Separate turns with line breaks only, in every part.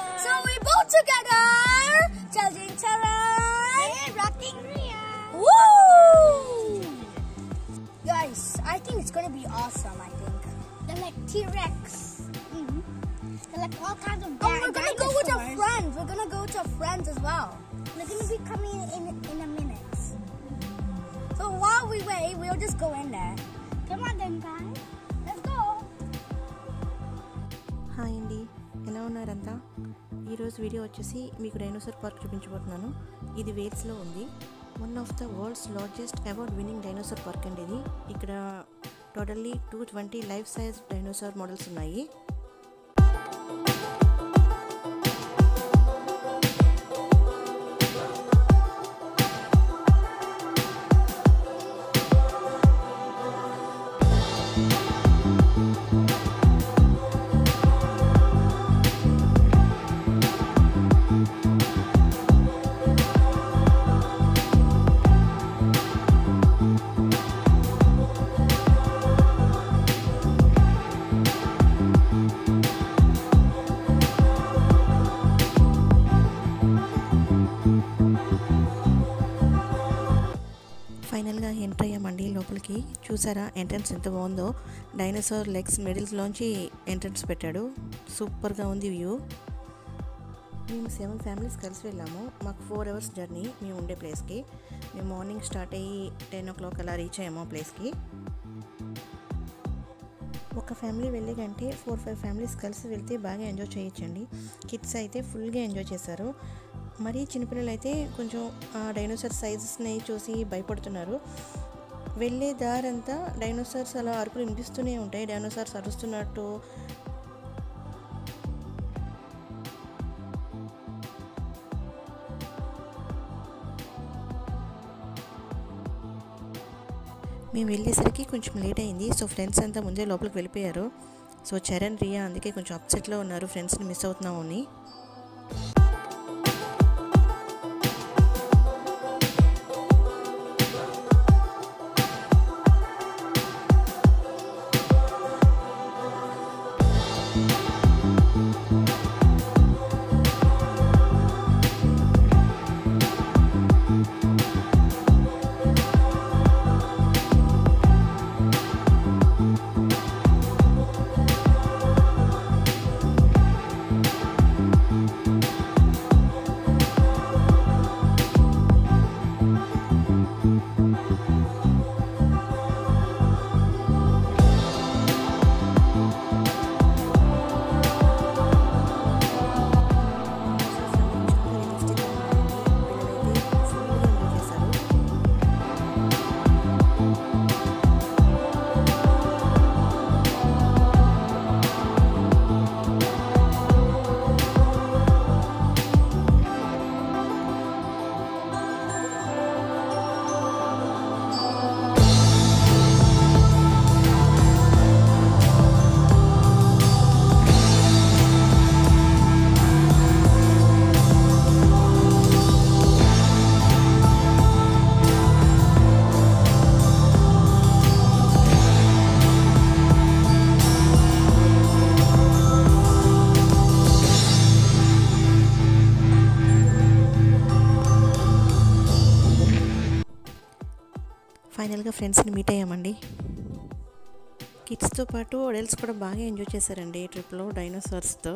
So we both together. Charging Charan.
rocking Ria.
Woo! Guys, I think it's gonna be awesome. I think.
They're like T-Rex. Mm-hmm. They're like all kinds of
Oh, we're gonna go with our
dinosaurs.
friends. We're gonna go with our friends as well.
They're gonna be coming in in a minute.
So while we wait, we'll just go in there.
Come on then, guys. Let's go.
Hi అండి ఎలా ఉన్నారంతా ఈరోజు video వచ్చేసి మీకు dinosaur park చూపించబోతున్నాను ఇది వేల్స్లో ఉంది one of the world's largest award winning dinosaur park అండి ఇది ఇక్కడ totally two twenty life size dinosaur models ఉన్నాయి ఫైనల్గా ఎంటర్ అయ్యామండి లోపలికి చూసారా ఎంట్రన్స్ ఎంత బాగుందో డైనోసార్ లెగ్స్ మిడిల్స్లోంచి ఎంట్రన్స్ పెట్టాడు సూపర్గా ఉంది వ్యూ మేము సెవెన్ ఫ్యామిలీస్ కలిసి వెళ్ళాము మాకు ఫోర్ అవర్స్ జర్నీ మేము ఉండే ప్లేస్కి మేము మార్నింగ్ స్టార్ట్ అయ్యి టెన్ ఓ క్లాక్ అలా రీచ్ అయ్యాము ఆ ప్లేస్కి ఒక ఫ్యామిలీ వెళ్ళే కంటే ఫోర్ ఫైవ్ ఫ్యామిలీస్ కలిసి వెళ్తే బాగా ఎంజాయ్ చేయొచ్చండి కిడ్స్ అయితే ఫుల్గా ఎంజాయ్ చేశారు మరీ చిన్నపిల్లలు అయితే కొంచెం ఆ డైనోసార్ సైజెస్ని చూసి భయపడుతున్నారు వెళ్ళే దారంతా డైనోసార్స్ అలా అరుపులు వినిపిస్తూనే ఉంటాయి డైనోసార్స్ అరుస్తున్నట్టు మేము వెళ్ళేసరికి కొంచెం లేట్ అయింది సో ఫ్రెండ్స్ అంతా ముందే లోపలికి వెళ్ళిపోయారు సో చరణ్ రియా అందుకే కొంచెం అప్సెట్లో ఉన్నారు ఫ్రెండ్స్ని మిస్ అవుతున్నాము అని ఫైనల్గా ఫ్రెండ్స్ని మీట్ అయ్యామండి కిడ్స్తో పాటు అడల్ట్స్ కూడా బాగా ఎంజాయ్ చేశారండి ఈ ట్రిప్లో డైనోసార్స్తో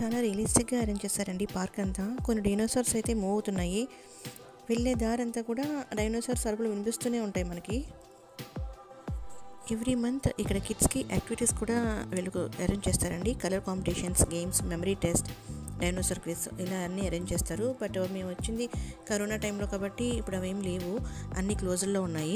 చాలా రియలిస్టిక్గా అరేంజ్ చేశారండి పార్క్ అంతా కొన్ని డైనోసార్స్ అయితే మూవ్ అవుతున్నాయి వెళ్ళే దారంతా కూడా డైనోసార్స్ అరుపులు వినిపిస్తూనే ఉంటాయి మనకి ఎవ్రీ మంత్ ఇక్కడ కిడ్స్కి యాక్టివిటీస్ కూడా వీళ్ళకు అరేంజ్ చేస్తారండి colour competitions games memory test dinosaur quiz ఇలా అన్నీ అరేంజ్ చేస్తారు బట్ మేము వచ్చింది కరోనా టైంలో కాబట్టి ఇప్పుడు అవేం లేవు అన్నీ క్లోజుల్లో ఉన్నాయి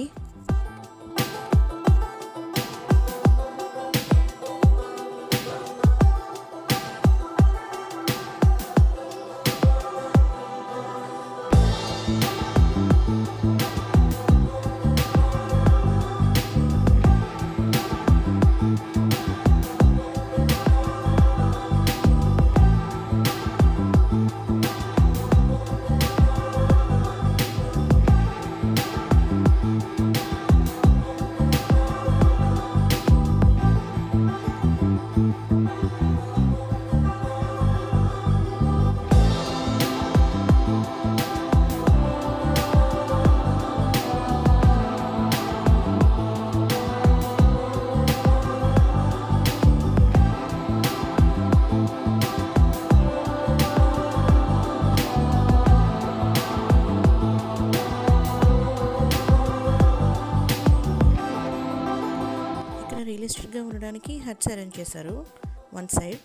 ఇక్కడ రియలిస్టిక్గా ఉండడానికి హట్స్ అరేంజ్ చేశారు వన్ సైడ్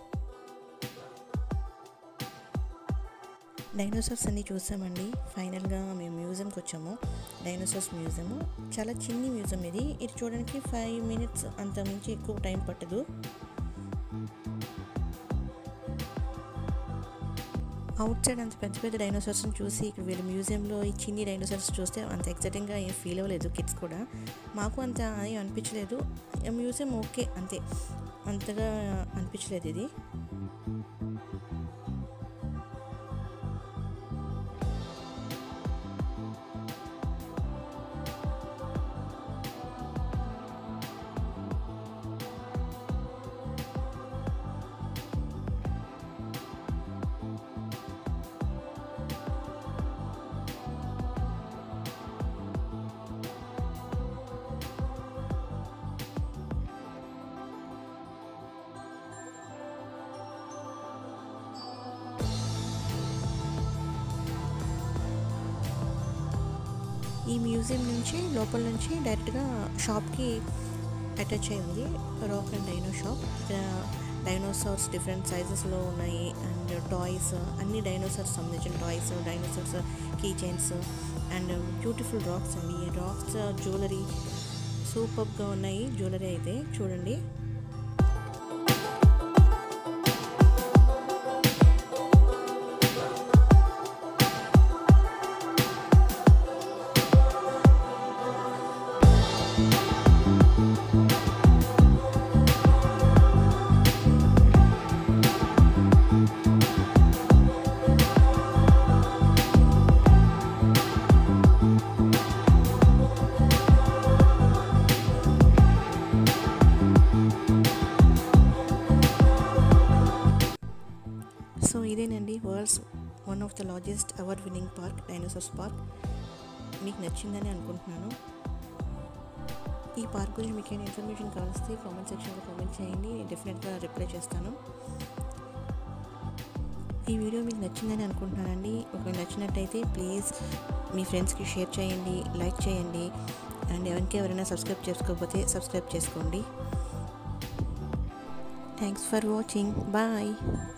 డైనోసార్స్ అన్నీ చూసామండి ఫైనల్గా మేము మ్యూజియంకి వచ్చాము డైనోసార్స్ మ్యూజియం చాలా చిన్ని మ్యూజియం ఇది ఇది చూడడానికి ఫైవ్ మినిట్స్ అంత మించి ఎక్కువ టైం పట్టదు అవుట్ సైడ్ అంత పెద్ద పెద్ద డైనోసార్స్ని చూసి ఇక్కడ వీళ్ళ మ్యూజియంలో ఈ చిన్ని డైనోసార్స్ చూస్తే అంత ఎక్సైటింగ్గా ఏం ఫీల్ అవ్వలేదు కిడ్స్ కూడా మాకు అంత ఏం అనిపించలేదు మ్యూజియం ఓకే అంతే అంతగా అనిపించలేదు ఇది ఈ మ్యూజియం నుంచి లోపల నుంచి డైరెక్ట్గా షాప్కి అటాచ్ అయి ఉంది రాక్ అండ్ డైనో షాప్ ఇక్కడ డైనోసార్స్ డిఫరెంట్ సైజెస్లో ఉన్నాయి అండ్ టాయ్స్ అన్ని డైనోసార్స్ సంబంధించిన toys dinosaurs key chains and beautiful rocks అండి ఈ రాక్స్ జ్యువెలరీ సూపర్గా ఉన్నాయి జ్యువెలరీ అయితే చూడండి సో ఇదేనండి world's one of the largest award winning park dinosaurs park మీకు నచ్చిందని అనుకుంటున్నాను ఈ పార్క్ గురించి మీకు ఏమైనా ఇన్ఫర్మేషన్ కావలిస్తే కామెంట్ సెక్షన్లో కామెంట్ చేయండి నేను డెఫినెట్గా రిప్లై చేస్తాను ఈ వీడియో మీకు నచ్చిందని అనుకుంటున్నానండి ఒకవేళ నచ్చినట్టయితే ప్లీజ్ మీ ఫ్రెండ్స్కి షేర్ చేయండి లైక్ చేయండి అండ్ ఎవరికి ఎవరైనా సబ్స్క్రైబ్ చేసుకోకపోతే సబ్స్క్రైబ్ చేసుకోండి థ్యాంక్స్ ఫర్ వాచింగ్ బాయ్